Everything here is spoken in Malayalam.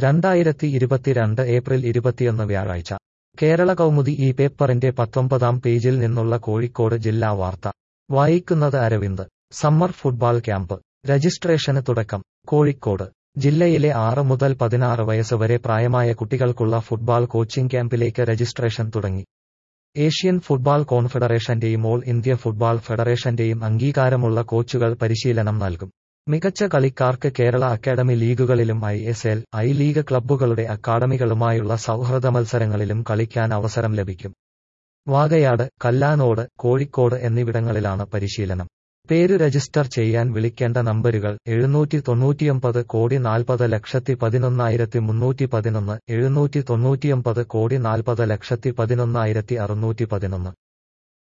രണ്ടായിരത്തി ഇരുപത്തിരണ്ട് ഏപ്രിൽ ഇരുപത്തിയൊന്ന് വ്യാഴാഴ്ച കേരള കൗമുദി ഈ പേപ്പറിന്റെ പത്തൊമ്പതാം പേജിൽ നിന്നുള്ള കോഴിക്കോട് ജില്ലാ വാർത്ത വായിക്കുന്നത് അരവിന്ദ് സമ്മർ ഫുട്ബോൾ ക്യാമ്പ് രജിസ്ട്രേഷന് തുടക്കം കോഴിക്കോട് ജില്ലയിലെ ആറ് മുതൽ പതിനാറ് വയസ്സ് വരെ പ്രായമായ കുട്ടികൾക്കുള്ള ഫുട്ബോൾ കോച്ചിംഗ് ക്യാമ്പിലേക്ക് രജിസ്ട്രേഷൻ തുടങ്ങി ഏഷ്യൻ ഫുട്ബോൾ കോൺഫെഡറേഷന്റെയും ഓൾ ഇന്ത്യ ഫുട്ബോൾ ഫെഡറേഷന്റെയും അംഗീകാരമുള്ള കോച്ചുകൾ പരിശീലനം നൽകും മികച്ച കളിക്കാർക്ക് കേരള അക്കാദമി ലീഗുകളിലും I S L I league ക്ലബ്ബുകളുടെ അക്കാദമികളുമായുള്ള സൗഹൃദ മത്സരങ്ങളിലും കളിക്കാൻ അവസരം ലഭിക്കും വാകയാട് കല്ലാനോട് കോഴിക്കോട് എന്നിവിടങ്ങളിലാണ് പരിശീലനം പേര് രജിസ്റ്റർ ചെയ്യാൻ വിളിക്കേണ്ട നമ്പരുകൾ എഴുന്നൂറ്റി തൊണ്ണൂറ്റിയൊമ്പത് കോടി നാൽപ്പത് ലക്ഷത്തി പതിനൊന്നായിരത്തി മുന്നൂറ്റി പതിനൊന്ന് എഴുന്നൂറ്റി തൊണ്ണൂറ്റിയൊമ്പത് കോടി നാൽപ്പത് ലക്ഷത്തി പതിനൊന്നായിരത്തി അറുന്നൂറ്റി പതിനൊന്ന്